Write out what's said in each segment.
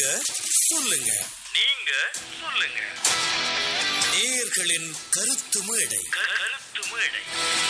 சொல்லுங்க நீங்க சொல்லுங்க நேயர்களின் கருத்து மேடை கருத்து மேடை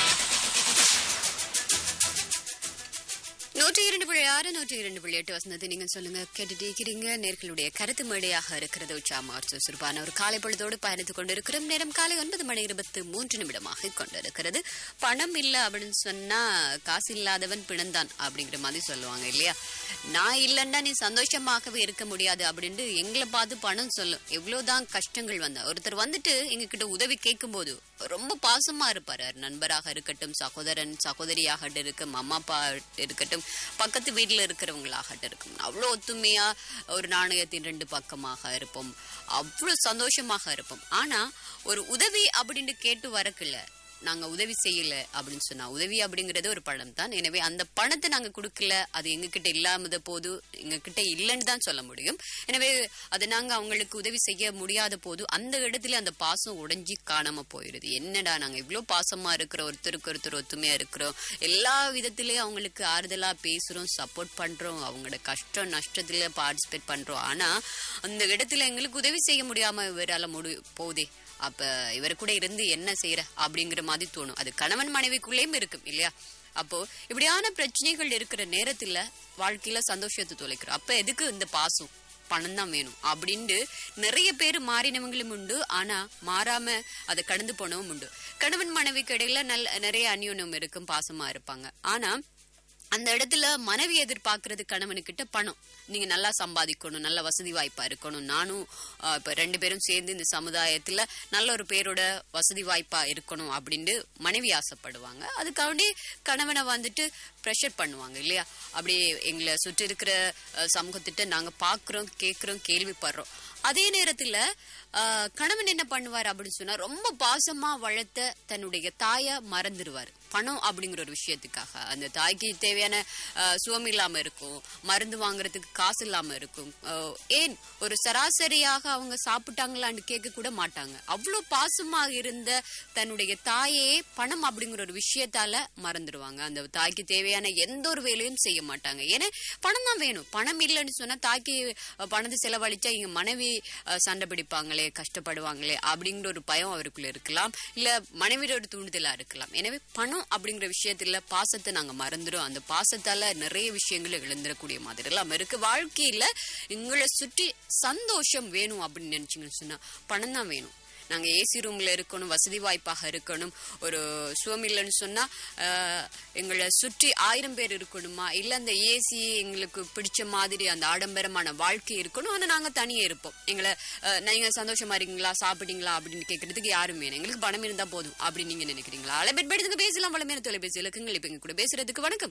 நூற்றி இரண்டு புள்ளி ஆறு நூற்றி இரண்டு புள்ளி எட்டு வசந்தத்தை நீங்க சொல்லுங்க கேட்டுட்டு இருக்கிறீங்க நேர்களுடைய கருத்து மேடையாக இருக்கிறது உச்சாமார் சுறுசுறுப்பான ஒரு காலை பொழுதோடு பயணித்துக் கொண்டிருக்கிறோம் நேரம் காலை ஒன்பது மணி இருபத்தி மூன்று நிமிடமாக கொண்டிருக்கிறது பணம் இல்ல அப்படின்னு சொன்னா காசு இல்லாதவன் பிணந்தான் அப்படிங்கிற மாதிரி சொல்லுவாங்க இல்லையா நான் இல்லைன்னா நீ சந்தோஷமாகவே இருக்க முடியாது அப்படின்ட்டு எங்களை பார்த்து பணம் சொல்லும் எவ்வளவுதான் கஷ்டங்கள் வந்தா ஒருத்தர் வந்துட்டு எங்ககிட்ட உதவி கேட்கும்போது ரொம்ப பாசமா இருப்பாரு அவர் நண்பராக இருக்கட்டும் சகோதரன் சகோதரியாக இருக்கும் அம்மா அப்பா இருக்கட்டும் பக்கத்து வீட்டில் இருக்கிறவங்களாகட்டும் இருக்கும் அவ்வளோ ஒத்துமையா ஒரு நாணயத்தின் ரெண்டு பக்கமாக இருப்போம் அவ்வளோ சந்தோஷமாக இருப்போம் ஆனா ஒரு உதவி அப்படின்னு கேட்டு வரக்குள்ள நாங்க உதவி செய்யல அப்படின்னு சொன்னா உதவி அப்படிங்கறது ஒரு பணம் தான் எனவே அந்த பணத்தை நாங்க கொடுக்கல அது எங்ககிட்ட இல்லாமத போது எங்ககிட்ட இல்லைன்னு தான் சொல்ல முடியும் எனவே அதை நாங்க அவங்களுக்கு உதவி செய்ய முடியாத போது அந்த இடத்துல அந்த பாசம் உடைஞ்சி காணாம போயிடுது என்னடா நாங்க இவ்வளவு பாசமா இருக்கிற ஒருத்தருக்கு ஒருத்தர் ஒத்துமையா இருக்கிறோம் எல்லா விதத்திலயும் அவங்களுக்கு ஆறுதலா பேசுறோம் சப்போர்ட் பண்றோம் அவங்களோட கஷ்டம் நஷ்டத்துல பார்ட்டிசிபேட் பண்றோம் ஆனா அந்த இடத்துல எங்களுக்கு உதவி செய்ய முடியாம இவரால முடி போதே அப்ப இவர் கூட இருந்து என்ன செய்யற அப்படிங்கிற மாதிரி தோணும் அது கணவன் மனைவிக்குள்ளேயும் இருக்கும் இல்லையா அப்போ இப்படியான பிரச்சனைகள் இருக்கிற நேரத்துல வாழ்க்கையில சந்தோஷத்தை தொலைக்கிறோம் அப்ப எதுக்கு இந்த பாசம் பணம் தான் வேணும் அப்படின்ட்டு நிறைய பேர் மாறினவங்களும் உண்டு ஆனா மாறாம அதை கடந்து போனவும் உண்டு கணவன் மனைவிக்கு இடையில நல்ல நிறைய அந்யோன்யம் இருக்கும் பாசமா இருப்பாங்க ஆனா அந்த இடத்துல மனைவி எதிர்பார்க்கறது கணவனுக்கிட்ட பணம் நீங்க நல்லா சம்பாதிக்கணும் நல்ல வசதி வாய்ப்பா இருக்கணும் நானும் ஆஹ், இப்ப ரெண்டு பேரும் சேர்ந்து இந்த சமுதாயத்துல நல்ல ஒரு பேரோட வசதி வாய்ப்பா இருக்கணும் அப்படின்ட்டு மனைவி ஆசைப்படுவாங்க அதுக்காண்டி கணவனை வந்துட்டு ப்ரெஷர் பண்ணுவாங்க இல்லையா அப்படியே எங்களை சுற்றி இருக்கிற அஹ், சமூகத்திட்ட நாங்க பாக்குறோம் கேக்குறோம் கேள்விப்படுறோம் அதே நேரத்துல ஆஹ், கணவன் என்ன பண்ணுவார் அப்படின்னு சொன்னா ரொம்ப பாசமா வளர்த்த தன்னுடைய தாய மறந்துடுவார் பணம் அப்படிங்கிற ஒரு விஷயத்துக்காக அந்த தாய்க்கு தேவையான ஆஹ், சுகம் இல்லாம இருக்கும் மருந்து வாங்குறதுக்கு காசு இல்லாம இருக்கும் ஆஹ், ஏன் ஒரு சராசரியாக அவங்க சாப்பிட்டாங்களான்னு கேட்க கூட மாட்டாங்க அவ்வளவு பாசமா இருந்த தன்னுடைய தாயே பணம் அப்படிங்கிற ஒரு விஷயத்தால மறந்துடுவாங்க அந்த தாய்க்கு தேவையான எந்த ஒரு வேலையும் செய்ய மாட்டாங்க ஏன்னா பணம் தான் வேணும் பணம் இல்லைன்னு சொன்னா தாய்க்கு அஹ், பணத்தை செலவழிச்சா இங்க மனைவி அஹ், சண்டை பிடிப்பாங்களே கஷ்டப்படுவாங்களே அப்படிங்கிற ஒரு பயம் அவருக்குள்ள இருக்கலாம் இல்ல மனைவியோட ஒரு தூண்டுதலா இருக்கலாம் எனவே பணம் அப்படிங்கிற விஷயத்துல பாசத்தை நாங்க மறந்துடும் அந்த பாசத்தால நிறைய விஷயங்களை இழந்துடக்கூடிய மாதிரி எல்லாம் இருக்கு வாழ்க்கையில எங்களை சுற்றி சந்தோஷம் வேணும் அப்படின்னு நினைச்சீங்கன்னு சொன்னா பணம் தான் வேணும் நாங்க ஏசி ரூம்ல இருக்கணும் வசதி வாய்ப்பாக இருக்கணும் ஒரு சுகம் இல்லைன்னு சொன்னா ஆஹ், எங்களை சுற்றி ஆயிரம் பேர் இருக்கணுமா இல்ல அந்த ஏசி எங்களுக்கு பிடிச்ச மாதிரி அந்த ஆடம்பரமான வாழ்க்கை இருக்கணும் ஆனா நாங்க தனியே இருப்போம் எங்களை ஆஹ், நீங்க சந்தோஷமா இருக்கீங்களா சாப்பிட்டீங்களா அப்படின்னு கேட்கறதுக்கு யாரும் வேணும் எங்களுக்கு பணம் இருந்தா போதும் அப்படின்னு நீங்க நினைக்கிறீங்களா அலைபெட் படுத்துங்க பேசலாம் வளமையான தொலைபேசி இலக்குங்கள் இப்ப எங்க கூட பேசுறதுக்கு வணக்கம்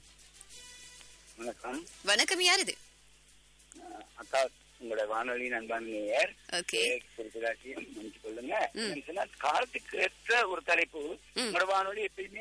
வணக்கம் வணக்கம் யார் இது அக்கா உங்களோட வானொலி நண்பன் நேயர் ஓகே குறிப்பிடாட்டியும் மன்னிச்சு கொள்ளுங்க என்னன்னு சொன்னா, காலத்துக்கு ஏற்ற ஒரு தலைப்பு ம். உங்களோட வானொலி எப்பயுமே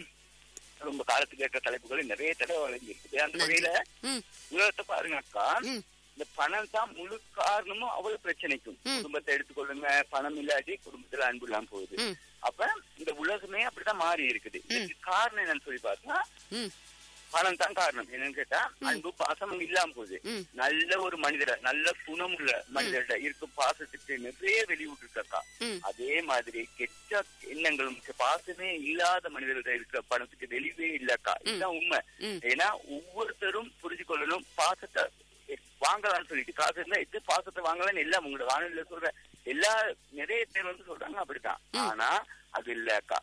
ரொம்ப காலத்துக்கு ஏற்ற தலைப்புகள் நிறைய தடவை வழங்கியிருக்குது அந்த நன்றி. வகையில ம் உலகத்தை பாருங்க அக்கா ம் இந்த பணம் தான் முழு காரணமும் அவ்வளவு பிரச்சனைக்கும் ம். குடும்பத்தை எடுத்துக்கொள்ளுங்க பணம் இல்லாட்டி குடும்பத்துல அன்பு இல்லாம போகுது ம் அப்ப இந்த உலகமே அப்படிதான் மாறி இருக்குது இதுக்கு காரணம் என்னன்னு சொல்லி பார்த்தா ம் பணம் தான் காரணம் என்னன்னு கேட்டா அன்பு பாசமும் இல்லாம போகுது ம் நல்ல ஒரு மனிதர நல்ல குணமுள்ள மனிதர்கிட்ட இருக்கும் பாசத்துக்கு நிறைய வெளியூட்டுருக்கா ம் அதே மாதிரி கெட்ட எண்ணங்களும் பாசமே இல்லாத மனிதர்கிட்ட இருக்கிற பணத்துக்கு வெளியே இல்லக்கா இதுதான் உண்மை ம். ஏன்னா ஒவ்வொருத்தரும் புரிஞ்சு கொள்ளணும் பாசத்தை வாங்கலாம்னு சொல்லிட்டு காசு இருந்தா எது பாசத்தை வாங்கலாம்னு எல்லாம் உங்களோட வானொலியில சொல்ற எல்லா நிறைய பேர் வந்து சொல்றாங்க அப்படித்தான் ஆனா அது இல்லக்கா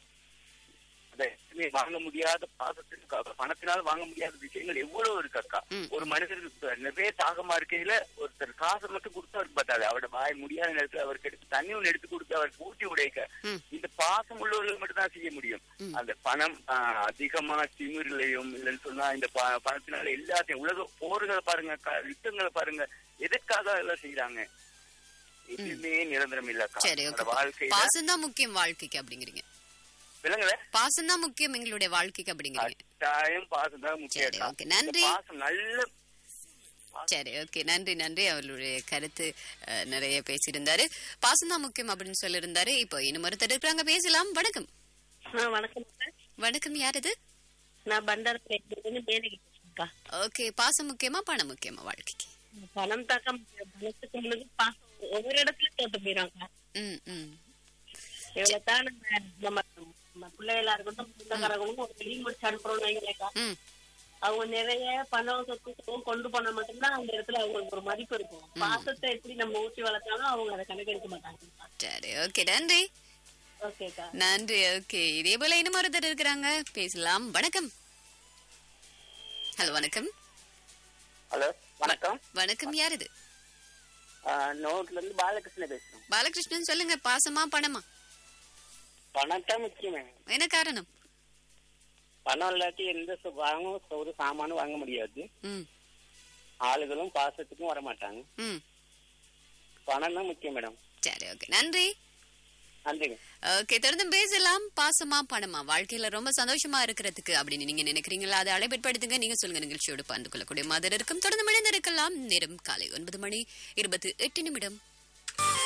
அதை எதுவுமே வாங்க முடியாத பாசத்துக்கு பணத்தினால் வாங்க முடியாத விஷயங்கள் எவ்வளவு இருக்கு அக்கா ம். ஒரு மனிதருக்கு நிறைய தாகமா இருக்கையில ஒருத்தர் காசை மட்டும் கொடுத்து அவருக்கு பத்தாது அவரோட வாய் முடியாத நேரத்துல அவருக்கு எடுத்து தண்ணி ஒண்ணு எடுத்து கொடுத்து அவருக்கு ஊட்டி உடைக்க ம். இந்த பாசம் உள்ளவர்கள் மட்டும் தான் செய்ய முடியும் ம். அந்த பணம் ஆஹ், அதிகமா திமிரிலையும் இல்லைன்னு சொன்னா இந்த ப- பணத்தினால எல்லாத்தையும் உலக போர்களை பாருங்க அக்கா, யுத்தங்களை பாருங்க எதற்காக எல்லாம் செய்யறாங்க எதுவுமே நிரந்தரம் இல்லக்கா சரி அந்த ஓகே வாழ்க்கையில பாசம் தான் முக்கியம் வாழ்க்கைக்கு அப்படிங்கிறீங்க விலங்குல பாசம் தான் முக்கியம் எங்களுடைய வாழ்க்கைக்கு அப்படிங்கிறீங்க கட்டாயம் பாசம் தான் சரி, முக்கியம் ஓகே. நன்றி. பாசம் நல்ல சரி ஓகே நன்றி நன்றி அவருடைய கருத்து அஹ், நிறைய பேசியிருந்தாரு பாசம் தான் முக்கியம் அப்படின்னு சொல்லியிருந்தாரு இப்போ இன்னும் ஒருத்தர் இருக்கிறாங்க பேசலாம் வணக்கம் ஆ, வணக்கம் சார் வணக்கம் யார் இது நான் பண்டாரப்பேட்டிலிருந்து மேனகி பேசுறேன் அக்கா ஓகே பாசம் முக்கியமா பணம் முக்கியமா வாழ்க்கைக்கு பணம் தாக்கா முக்கியம். பணத்துக்கு முன்னாடி பாசம் ஒவ்வொரு இடத்துல தோத்து போயிடுறாங்க ம் ம் இவ்வளவுதான் நம்ம நம்ம நம்ம பிள்ளைகளா இருக்கட்டும் சொந்தக்காரங்களும் ஒரு வெளி முடிச்சு அனுப்புறோம் வைங்களேக்கா ம் அவங்க நிறைய பணம் சொத்து சுகம் கொண்டு போனா மட்டும்தான் அந்த இடத்துல அவங்களுக்கு ஒரு மதிப்பு இருக்கும் பாசத்தை எப்படி நம்ம ஊட்டி வளர்த்தாலும் அவங்க அதை கணக்கெடுக்க மாட்டாங்க சரி ஓகே நன்றி ஓகேக்கா நன்றி ஓகே இதே போல இன்னும் ஒருத்தர் இருக்கிறாங்க பேசலாம் வணக்கம் ஹலோ வணக்கம் ஹலோ வணக்கம் வணக்கம் யார் இது நோட்ல இருந்து பாலகிருஷ்ணன் பேசுறோம் பாலகிருஷ்ணன் சொல்லுங்க பாசமா பணமா பணம் தான் முக்கியமே என்ன காரணம் பணம் இல்லாட்டி எந்த சு- வாங்க ஒரு சாமானும் வாங்க முடியாது ம் ஆளுகளும் பாசத்துக்கும் வர மாட்டாங்க ம் பணம் தான் முக்கியம் மேடம் சரி ஓகே நன்றி நன்றிங்க ஓகே தொடர்ந்து பேசலாம் பாசமா பணமா வாழ்க்கையில ரொம்ப சந்தோஷமா இருக்கிறதுக்கு அப்படின்னு நீங்க நினைக்கிறீங்களா அதை அழைப்படுத்துங்க நீங்க சொல்லுங்க நிகழ்ச்சியோடு பகிர்ந்து கொள்ளக்கூடிய மாதிரி இருக்கும் தொடர்ந்து மணிந்து இருக்கலாம் நேரம் காலை ஒன்பது மணி இருபத்தி எட்டு நிமிடம்